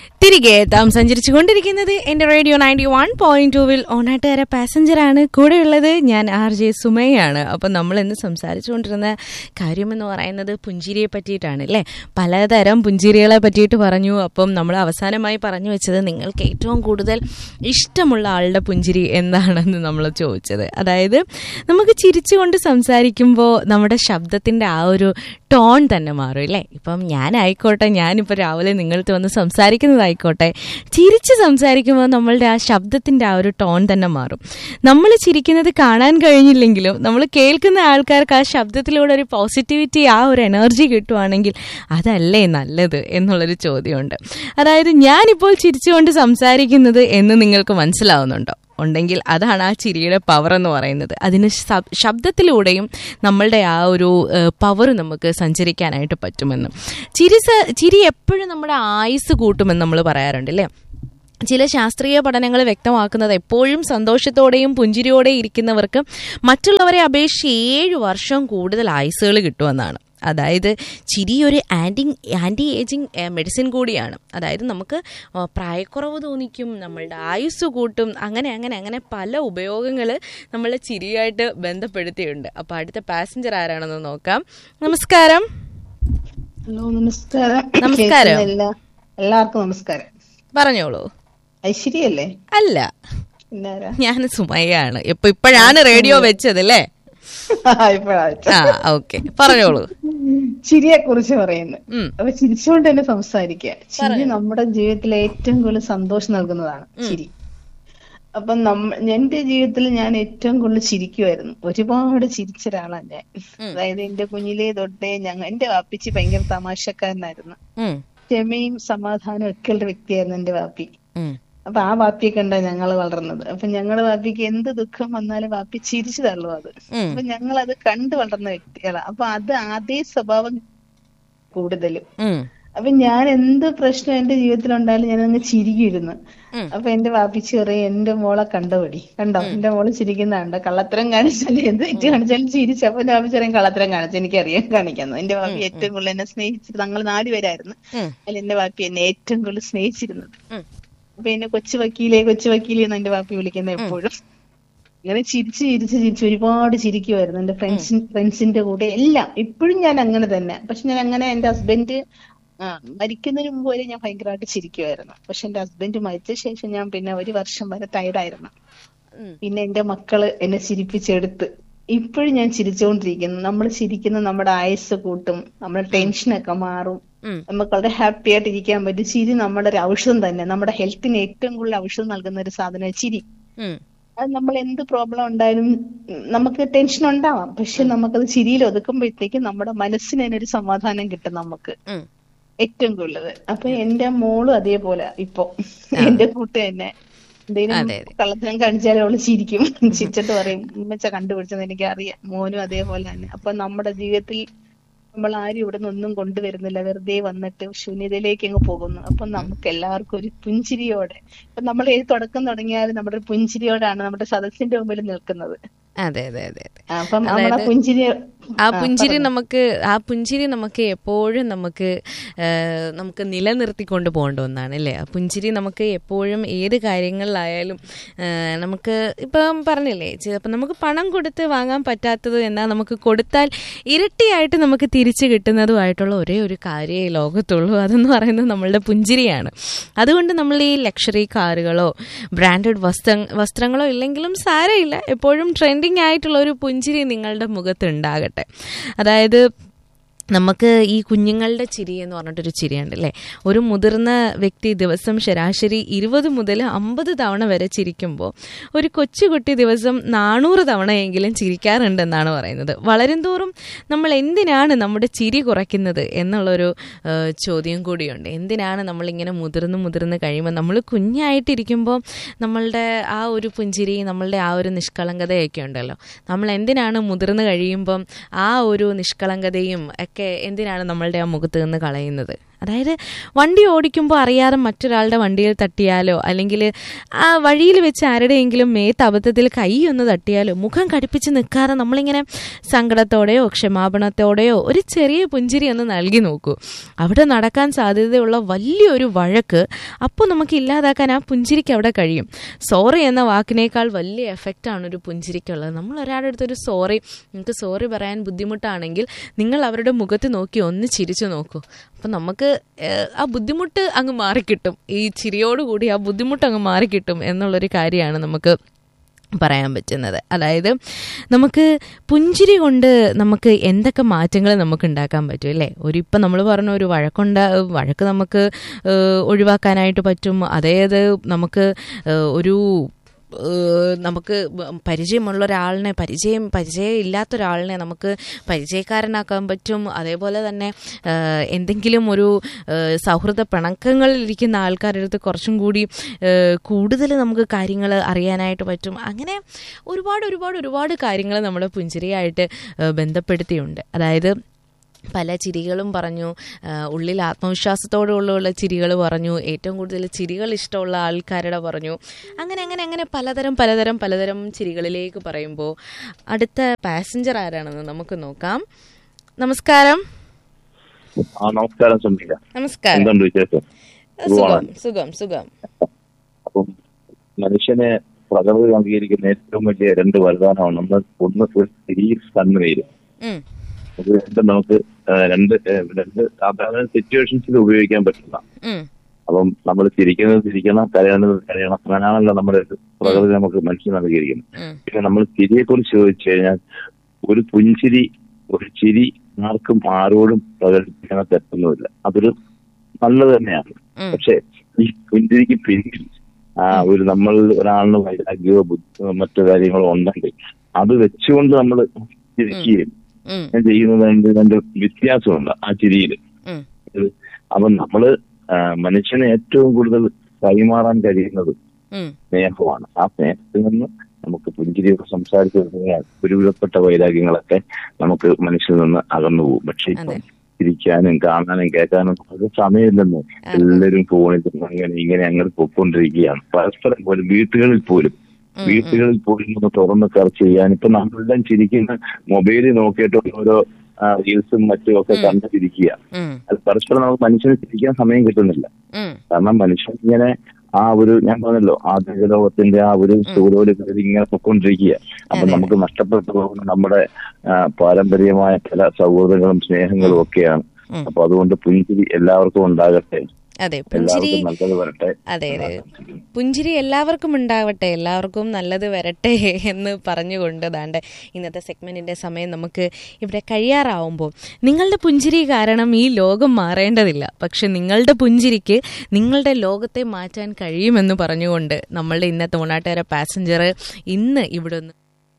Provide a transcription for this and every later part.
തിരികെ എത്താം സഞ്ചരിച്ചു കൊണ്ടിരിക്കുന്നത് എന്റെ റേഡിയോ നയൻറ്റി വൺ പോയിന്റ് ടൂവിൽ ഓണാട്ടുകാര പാസഞ്ചറാണ് കൂടെയുള്ളത് ഞാൻ ആർ ജെ സുമയാണ് അപ്പം നമ്മൾ ഇന്ന് സംസാരിച്ചുകൊണ്ടിരുന്ന കാര്യമെന്ന് പറയുന്നത് പുഞ്ചിരിയെ പറ്റിയിട്ടാണ് അല്ലേ പലതരം പുഞ്ചിരികളെ പറ്റിയിട്ട് പറഞ്ഞു അപ്പം നമ്മൾ അവസാനമായി പറഞ്ഞു വെച്ചത് നിങ്ങൾക്ക് ഏറ്റവും കൂടുതൽ ഇഷ്ടമുള്ള ആളുടെ പുഞ്ചിരി എന്താണെന്ന് നമ്മൾ ചോദിച്ചത് അതായത് നമുക്ക് ചിരിച്ചുകൊണ്ട് സംസാരിക്കുമ്പോൾ നമ്മുടെ ശബ്ദത്തിൻ്റെ ആ ഒരു ടോൺ തന്നെ മാറും അല്ലേ ഇപ്പം ഞാനായിക്കോട്ടെ ഞാനിപ്പോൾ രാവിലെ നിങ്ങളടുത്ത് വന്ന് സംസാരിക്കുന്നതായിക്കോട്ടെ ചിരിച്ച് സംസാരിക്കുമ്പോൾ നമ്മളുടെ ആ ശബ്ദത്തിൻ്റെ ആ ഒരു ടോൺ തന്നെ മാറും നമ്മൾ ചിരിക്കുന്നത് കാണാൻ കഴിഞ്ഞില്ലെങ്കിലും നമ്മൾ കേൾക്കുന്ന ആൾക്കാർക്ക് ആ ശബ്ദത്തിലൂടെ ഒരു പോസിറ്റിവിറ്റി ആ ഒരു എനർജി കിട്ടുവാണെങ്കിൽ അതല്ലേ നല്ലത് എന്നുള്ളൊരു ചോദ്യമുണ്ട് അതായത് ഞാനിപ്പോൾ ചിരിച്ചുകൊണ്ട് സംസാരിക്കുന്നത് എന്ന് നിങ്ങൾക്ക് മനസ്സിലാവുന്നുണ്ടോ ഉണ്ടെങ്കിൽ അതാണ് ആ ചിരിയുടെ പവർ എന്ന് പറയുന്നത് അതിന് ശബ്- ശബ്ദത്തിലൂടെയും നമ്മളുടെ ആ ഒരു പവർ നമുക്ക് സഞ്ചരിക്കാനായിട്ട് പറ്റുമെന്ന് ചിരി സ- ചിരി എപ്പോഴും നമ്മുടെ ആയുസ് കൂട്ടുമെന്ന് നമ്മൾ പറയാറുണ്ട് അല്ലേ ചില ശാസ്ത്രീയ പഠനങ്ങൾ വ്യക്തമാക്കുന്നത് എപ്പോഴും സന്തോഷത്തോടെയും പുഞ്ചിരിയോടെയും ഇരിക്കുന്നവർക്ക് മറ്റുള്ളവരെ അപേക്ഷിച്ച് ഏഴ് വർഷം കൂടുതൽ ആയുസ്സുകൾ കിട്ടുമെന്നാണ് അതായത് ചിരി ഒരു ആൻറ്റി ആൻറ്റി ഏജിങ് മെഡിസിൻ കൂടിയാണ് അതായത് നമുക്ക് ആ, പ്രായക്കുറവ് തോന്നിക്കും നമ്മളുടെ ആയുസ് കൂട്ടും അങ്ങനെ അങ്ങനെ അങ്ങനെ പല ഉപയോഗങ്ങൾ നമ്മളെ ചിരിയായിട്ട് ബന്ധപ്പെടുത്തിയിട്ടുണ്ട് അപ്പോൾ അടുത്ത പാസഞ്ചർ ആരാണെന്ന് നോക്കാം നമസ്കാരം ഹലോ നമസ്കാരം നമസ്കാരം. കേൾക്കുന്നില്ല. എല്ലാവർക്കും നമസ്കാരം പറഞ്ഞോളൂ ഐശ്വര്യല്ലേ അല്ല പിന്നാരാ ഞാൻ സുമയ്യാണ് ഇപ്പൊ ഇപ്പോഴാണ് റേഡിയോ വെച്ചത് അല്ലേ ഇപ്പഴാ ആ ഓക്കെ പറഞ്ഞോളൂ ചിരിയെ കുറിച്ച് പറയുന്നു ഉം. അപ്പൊ ചിരിച്ചുകൊണ്ട് തന്നെ സംസാരിക്കുക ചിരി നമ്മുടെ ജീവിതത്തിലെ ഏറ്റവും കൂടുതൽ സന്തോഷം നൽകുന്നതാണ് ചിരി അപ്പൊ നമ്മ എന്റെ ജീവിതത്തിൽ ഞാൻ ഏറ്റവും കൂടുതൽ ചിരിക്കുമായിരുന്നു ഒരുപാട് ചിരിച്ച ഒരാളാണ് ഞാൻ അതായത് എന്റെ കുഞ്ഞിലേ തൊട്ടേ ഞങ്ങൾ എന്റെ വാപ്പിച്ചി ഭയങ്കര തമാശക്കാരനായിരുന്നു ഉം, ക്ഷമയും സമാധാനവും ഒക്കെ ഉള്ള വ്യക്തിയായിരുന്നു എന്റെ വാപ്പി ഉം, അപ്പൊ ആ വാപ്പിയെ കണ്ടാ ഞങ്ങള് വളർന്നത് അപ്പൊ ഞങ്ങളുടെ വാപ്പിക്ക് എന്ത് ദുഃഖം വന്നാലും വാപ്പി ചിരിച്ചു തള്ളും അത് ഉം. അപ്പൊ ഞങ്ങൾ അത് കണ്ടു വളർന്ന വ്യക്തികളാണ് അപ്പൊ അത് അതേ സ്വഭാവം കൂടുതലും ഉം, അപ്പൊ ഞാൻ എന്ത് പ്രശ്നം എന്റെ ജീവിതത്തിൽ ഉണ്ടായാലും ഞാൻ അങ്ങ് ചിരിക്കിരുന്നു ഉം. അപ്പൊ എന്റെ വാപ്പിച്ച് പറയും എന്റെ മോളെ കണ്ടപടി കണ്ടോ എന്റെ മോള് ചിരിക്കുന്ന കണ്ടോ കള്ളത്തരം കാണിച്ചാലും എന്ത് തെറ്റ് കാണിച്ചാലും ചിരിച്ചു അപ്പൊ എന്റെ വാപ്പിച്ച് പറയും കള്ളത്തരം കാണിച്ചു എനിക്കറിയാം കാണിക്കുന്നു എന്റെ വാപ്പി ഏറ്റവും കൂടുതൽ എന്നെ സ്നേഹിച്ചത് ഞങ്ങൾ നാലുപേരായിരുന്നു ഉം. അതിൽ എന്റെ വാപ്പി എന്നെ ഏറ്റവും കൂടുതൽ സ്നേഹിച്ചിരുന്നത് ഉം. അപ്പൊ എന്നെ കൊച്ചു വക്കീലെ കൊച്ചു വക്കീലെ എന്ന് എന്റെ വാപ്പി വിളിക്കുന്നത് എപ്പോഴും ഇങ്ങനെ ചിരിച്ച് ചിരിച്ച് ചിരിച്ച് ഒരുപാട് ചിരിക്കുമായിരുന്നു എന്റെ ഫ്രണ്ട്സിൻ ഫ്രണ്ട്സിന്റെ കൂടെ എല്ലാം ഇപ്പോഴും ഞാൻ അങ്ങനെ തന്നെ പക്ഷെ ഞാൻ അങ്ങനെ എന്റെ ഹസ്ബൻഡ് മരിക്കുന്നതിന് മുമ്പ് വരെ ഞാൻ ഭയങ്കരമായിട്ട് ചിരിക്കുമായിരുന്നു പക്ഷെ എന്റെ ഹസ്ബൻഡ് മരിച്ച ശേഷം ഞാൻ പിന്നെ ഒരു വർഷം വരെ ടയർഡായിരുന്നു ഉം. പിന്നെ എന്റെ മക്കള് എന്നെ ചിരിപ്പിച്ചെടുത്ത് ഇപ്പോഴും ഞാൻ ചിരിച്ചുകൊണ്ടിരിക്കുന്നു നമ്മൾ ചിരിക്കുന്ന നമ്മുടെ ആയുസ് കൂട്ടും നമ്മുടെ ടെൻഷനൊക്കെ മാറും ഉം. നമുക്ക് വളരെ ഹാപ്പി ആയിട്ട് ഇരിക്കാൻ പറ്റും ചിരി നമ്മുടെ ഒരു ഔഷധം തന്നെ നമ്മുടെ ഹെൽത്തിന് ഏറ്റവും കൂടുതൽ ഔഷധം നൽകുന്ന ഒരു സാധനം ചിരി ഉം. അത് നമ്മൾ എന്ത് പ്രോബ്ലം ഉണ്ടായാലും ഉം, നമുക്ക് ടെൻഷൻ ഉണ്ടാവാം പക്ഷെ നമുക്കത് ചിരിയിൽ ഒതുക്കുമ്പോഴത്തേക്ക് നമ്മുടെ മനസ്സിന് തന്നെ ഒരു സമാധാനം കിട്ടും നമുക്ക് ഉം. ഏറ്റവും കൂടുതൽ അപ്പൊ എന്റെ മോളും അതേപോലെ ഇപ്പൊ എന്റെ കൂട്ട് തന്നെ എന്തെങ്കിലും അതെ, അതെ. കള്ളത്തരം കാണിച്ചാലും അവള് ചിരിക്കും ചിരിച്ചിട്ട് പറയും ഉമ്മച്ച കണ്ടുപിടിച്ചെന്ന് എനിക്ക് അറിയാം മോനും അതേപോലെ തന്നെ അപ്പൊ നമ്മുടെ ജീവിതത്തിൽ നമ്മൾ ആരും ഇവിടെ നിന്നൊന്നും കൊണ്ടുവരുന്നില്ല വെറുതെ വന്നിട്ട് ശൂന്യതയിലേക്ക് അങ്ങ് പോകുന്നു അപ്പൊ നമുക്ക് എല്ലാവർക്കും ഒരു പുഞ്ചിരിയോടെ ഇപ്പൊ നമ്മൾ ഏത് തുടക്കം തുടങ്ങിയാലും നമ്മുടെ ഒരു പുഞ്ചിരിയോടാണ് നമ്മുടെ സദസ്സിന്റെ മുമ്പിൽ നിൽക്കുന്നത് അതെ അതെ അതെ അതെ അപ്പം നമ്മുടെ പുഞ്ചിരി ആ പുഞ്ചിരി നമുക്ക് ആ പുഞ്ചിരി നമുക്ക് എപ്പോഴും നമുക്ക് ആ, നമുക്ക് നിലനിർത്തിക്കൊണ്ട് പോകേണ്ട ഒന്നാണ് അല്ലേ ആ പുഞ്ചിരി നമുക്ക് എപ്പോഴും ഏത് കാര്യങ്ങളിലായാലും ആ, നമുക്ക് ഇപ്പം പറഞ്ഞില്ലേ ചിലപ്പോൾ നമുക്ക് പണം കൊടുത്ത് വാങ്ങാൻ പറ്റാത്തത് എന്നാൽ നമുക്ക് കൊടുത്താൽ ഇരട്ടിയായിട്ട് നമുക്ക് തിരിച്ചു കിട്ടുന്നതുമായിട്ടുള്ള ഒരേ ഒരു കാര്യമേ ഈ ലോകത്തുള്ളൂ അതെന്ന് പറയുന്നത് നമ്മളുടെ പുഞ്ചിരിയാണ് അതുകൊണ്ട് നമ്മൾ ഈ ലക്ഷറി കാറുകളോ ബ്രാൻഡഡ് വസ്ത്ര വസ്ത്രങ്ങളോ ഇല്ലെങ്കിലും സാരമില്ല എപ്പോഴും ട്രെൻഡിങ് ആയിട്ടുള്ള ഒരു പുഞ്ചിരി നിങ്ങളുടെ മുഖത്ത് ഉണ്ടാകട്ടെ അതായത് നമുക്ക് ഈ കുഞ്ഞുങ്ങളുടെ ചിരി എന്ന് പറഞ്ഞിട്ടൊരു ചിരിയുണ്ട് അല്ലേ ഒരു മുതിർന്ന വ്യക്തി ദിവസം ശരാശരി ഇരുപത് മുതൽ അമ്പത് തവണ വരെ ചിരിക്കുമ്പോൾ ഒരു കൊച്ചുകുട്ടി ദിവസം നാനൂറ് തവണയെങ്കിലും ചിരിക്കാറുണ്ടെന്നാണ് പറയുന്നത് വളരുംതോറും നമ്മൾ എന്തിനാണ് നമ്മുടെ ചിരി കുറയ്ക്കുന്നത് എന്നുള്ളൊരു ആ, ചോദ്യം കൂടിയുണ്ട് എന്തിനാണ് നമ്മളിങ്ങനെ മുതിർന്ന് മുതിർന്ന് കഴിയുമ്പോൾ നമ്മൾ കുഞ്ഞായിട്ടിരിക്കുമ്പോൾ നമ്മളുടെ ആ ഒരു പുഞ്ചിരി നമ്മളുടെ ആ ഒരു നിഷ്കളങ്കതയൊക്കെ ഉണ്ടല്ലോ നമ്മൾ എന്തിനാണ് മുതിർന്ന് കഴിയുമ്പം ആ ഒരു നിഷ്കളങ്കതയും ഒക്കെ എന്തിനാണ് നമ്മളുടെ ആ മുഖത്ത് നിന്ന് കളയുന്നത് അതായത് വണ്ടി ഓടിക്കുമ്പോൾ അറിയാതെ മറ്റൊരാളുടെ വണ്ടിയിൽ തട്ടിയാലോ അല്ലെങ്കിൽ ആ വഴിയിൽ വെച്ച് ആരുടെയെങ്കിലും മേത്ത് അബദ്ധത്തിൽ കൈ ഒന്ന് തട്ടിയാലോ മുഖം കടുപ്പിച്ച് നിൽക്കാതെ നമ്മളിങ്ങനെ സങ്കടത്തോടെയോ ക്ഷമാപണത്തോടെയോ ഒരു ചെറിയ പുഞ്ചിരി ഒന്ന് നൽകി നോക്കൂ അവിടെ നടക്കാൻ സാധ്യതയുള്ള വലിയൊരു വഴക്ക് അപ്പോൾ നമുക്ക് ഇല്ലാതാക്കാൻ ആ പുഞ്ചിരിക്ക് അവിടെ കഴിയും സോറി എന്ന വാക്കിനേക്കാൾ വലിയ എഫക്റ്റാണ് ഒരു പുഞ്ചിരിക്കുള്ളത് നമ്മൾ ഒരാളുടെ അടുത്തൊരു സോറി നിങ്ങൾക്ക് സോറി പറയാൻ ബുദ്ധിമുട്ടാണെങ്കിൽ നിങ്ങൾ അവരുടെ മുഖത്ത് നോക്കി ഒന്ന് ചിരിച്ചു നോക്കൂ അപ്പം നമുക്ക് ഏഹ്, ആ ബുദ്ധിമുട്ട് അങ്ങ് മാറിക്കിട്ടും ഈ ചിരിയോടുകൂടി ആ ബുദ്ധിമുട്ട് അങ്ങ് മാറിക്കിട്ടും എന്നുള്ളൊരു കാര്യമാണ് നമുക്ക് പറയാൻ പറ്റുന്നത് അതായത് നമുക്ക് പുഞ്ചിരി കൊണ്ട് നമുക്ക് എന്തൊക്കെ മാറ്റങ്ങൾ നമുക്ക് ഉണ്ടാക്കാൻ പറ്റും അല്ലേ ഒരു ഇപ്പം നമ്മൾ പറഞ്ഞ ഒരു വഴക്കുണ്ട വഴക്ക് നമുക്ക് ഏഹ്, ഒഴിവാക്കാനായിട്ട് പറ്റും അതായത് നമുക്ക് ഏഹ്, ഒരു ഏഹ് നമുക്ക് പരിചയമുള്ള ഒരാളിനെ പരിചയം പരിചയം ഇല്ലാത്ത ഒരാളിനെ നമുക്ക് പരിചയക്കാരനാക്കാൻ പറ്റും അതേപോലെ തന്നെ ഏഹ് എന്തെങ്കിലും ഒരു ഏഹ് സൗഹൃദ പിണക്കങ്ങളിൽ ഇരിക്കുന്ന ആൾക്കാരുടെ അടുത്ത് കുറച്ചും കൂടി ഏഹ് കൂടുതൽ നമുക്ക് കാര്യങ്ങൾ അറിയാനായിട്ട് പറ്റും അങ്ങനെ ഒരുപാട് ഒരുപാട് ഒരുപാട് കാര്യങ്ങൾ നമ്മുടെ പുഞ്ചിരിയായിട്ട് ഏഹ് ബന്ധപ്പെടുത്തിയുണ്ട് അതായത് പല ചിരികളും പറഞ്ഞു ആ, ഉള്ളിൽ ആത്മവിശ്വാസത്തോടുള്ള ചിരികൾ പറഞ്ഞു ഏറ്റവും കൂടുതൽ ചിരികൾ ഇഷ്ടമുള്ള ആൾക്കാരുടെ പറഞ്ഞു അങ്ങനെ അങ്ങനെ അങ്ങനെ പലതരം പലതരം പലതരം ചിരികളിലേക്ക് പറയുമ്പോൾ അടുത്ത പാസഞ്ചർ ആരാണെന്ന് നമുക്ക് നോക്കാം നമസ്കാരം ആ നമസ്കാരം സംബിക നമസ്കാരം എന്തുണ്ട് വിശേഷം സുഖം സുഖം സുഖം അപ്പം മനുഷ്യനെ പ്രകൃതി അംഗീകരിക്കുന്ന ഏറ്റവും വലിയ രണ്ട് വരദാനമാണ് ഒന്ന് ഒന്ന് ഒരു സീരിയസ് കണ്ണുനീര് ഉം, അത് രണ്ടും നമുക്ക് ആ, രണ്ട് ആ, രണ്ട് സാധാരണ സിറ്റുവേഷൻസിൽ ഉപയോഗിക്കാൻ പറ്റില്ല ഉം, അപ്പം നമ്മൾ ചിരിക്കുന്നത് ചിരിക്കണം കരയണത് കരയണം അങ്ങനെയാണല്ലോ നമ്മുടെ ഒരു പ്രകൃതി നമുക്ക് മനുഷ്യൻ അംഗീകരിക്കുന്നത് ഉം, പിന്നെ നമ്മൾ ചിരിയെ കുറിച്ച് ചോദിച്ചു കഴിഞ്ഞാൽ ഒരു പുഞ്ചിരി ഒരു ചിരി ആർക്കും ആരോടും പ്രകടിപ്പിക്കാൻ തെറ്റൊന്നുമില്ല അതൊരു നല്ലത് തന്നെയാണ് ഉം. പക്ഷെ ഈ പുഞ്ചിരിക്ക് പിന്നിൽ ആ ഒരു നമ്മൾ ഒരാളിന് വൈരാഗ്യമോ ബുദ്ധിയോ മറ്റു കാര്യങ്ങളോ ഉണ്ടെങ്കിൽ അത് വെച്ചുകൊണ്ട് നമ്മൾ ചിരിക്കുകയും ഉം, ചെയ്യുന്നത് അതിന്റെ രണ്ട് വ്യത്യാസമുണ്ട് ആ ചിരിയിൽ ഉം, അപ്പം നമ്മള് ആ, മനുഷ്യന് ഏറ്റവും കൂടുതൽ കൈമാറാൻ കഴിയുന്നത് ഉം, സ്നേഹമാണ് ആ സ്നേഹത്തിൽ നിന്ന് നമുക്ക് പുഞ്ചിരിയൊക്കെ സംസാരിച്ചു കഴിഞ്ഞാൽ ഒരുവിധപ്പെട്ട വൈരാഗ്യങ്ങളൊക്കെ നമുക്ക് മനുഷ്യനിൽ നിന്ന് അകന്നു പോകും പക്ഷെ ഇപ്പം അതെ. ചിരിക്കാനും കാണാനും കേൾക്കാനും അത് സമയമില്ലെന്ന് എല്ലാവരും ഫോണിൽ അങ്ങനെ ഇങ്ങനെ അങ്ങനെ പൊയ്ക്കൊണ്ടിരിക്കുകയാണ് പരസ്പരം പോലും വീട്ടുകളിൽ പോലും വീട്ടുകളിൽ പോലും ഒന്ന് തുറന്ന് ചർച്ച ചെയ്യാൻ ഇപ്പൊ നമ്മളെല്ലാം ചിരിക്കുന്ന മൊബൈലിൽ നോക്കിയിട്ട് ഓരോ റീൽസും മറ്റും ഒക്കെ കണ്ടിരിക്കുക ഉം, അത് പരസ്പരം നമുക്ക് മനുഷ്യന് ചിരിക്കാൻ സമയം കിട്ടുന്നില്ല ഉം, കാരണം മനുഷ്യൻ ഇങ്ങനെ ആ ഒരു ഞാൻ പറഞ്ഞല്ലോ ആധുനിക ലോകത്തിന്റെ ആ ഒരു ചൂടോല് കയറി ഇങ്ങനെ പൊക്കൊണ്ടിരിക്കുക അപ്പൊ അതെ. നമുക്ക് നഷ്ടപ്പെട്ടു പോകുന്ന നമ്മുടെ ആ, പാരമ്പര്യമായ പല സൗഹൃദങ്ങളും സ്നേഹങ്ങളും ഒക്കെയാണ് ഉം. അപ്പൊ അതുകൊണ്ട് പുഞ്ചിരി എല്ലാവർക്കും ഉണ്ടാകട്ടെ അതെ പുഞ്ചിരി എല്ലാവർക്കും നല്ലത് വരട്ടെ അതെ അതെ പുഞ്ചിരി എല്ലാവർക്കും ഉണ്ടാവട്ടെ എല്ലാവർക്കും നല്ലത് വരട്ടെ എന്ന് പറഞ്ഞുകൊണ്ട് ദാണ്ട് ഇന്നത്തെ സെഗ്മെന്റിന്റെ സമയം നമുക്ക് ഇവിടെ കഴിയാറാവുമ്പോൾ നിങ്ങളുടെ പുഞ്ചിരി കാരണം ഈ ലോകം മാറേണ്ടതില്ല പക്ഷെ നിങ്ങളുടെ പുഞ്ചിരിക്ക് നിങ്ങളുടെ ലോകത്തെ മാറ്റാൻ കഴിയുമെന്ന് പറഞ്ഞുകൊണ്ട് നമ്മളുടെ ഇന്നത്തെ ഓണാട്ടുകാര പാസഞ്ചർ ഇന്ന് ഇവിടെ ഒന്ന്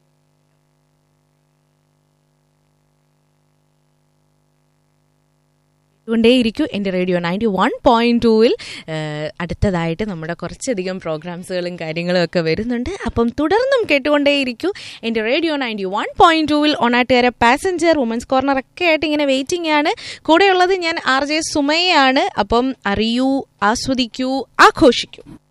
കൊണ്ടേയിരിക്കും എൻ്റെ റേഡിയോ നയൻറ്റി വൺ പോയിന്റ് ടൂവിൽ അടുത്തതായിട്ട് നമ്മുടെ കുറച്ചധികം പ്രോഗ്രാംസുകളും കാര്യങ്ങളും ഒക്കെ വരുന്നുണ്ട് അപ്പം തുടർന്നും കേട്ടുകൊണ്ടേയിരിക്കൂ എൻ്റെ റേഡിയോ നയൻറ്റി വൺ പോയിന്റ് ടൂവിൽ ഒണാട്ടുകാര പാസഞ്ചർ വുമൻസ് കോർണർ ഒക്കെ ആയിട്ട് ഇങ്ങനെ വെയിറ്റിംഗ് ആണ് കൂടെയുള്ളത് ഞാൻ ആർ ജെ സുമയാണ് അപ്പം അറിയൂ ആസ്വദിക്കൂ ആഘോഷിക്കൂ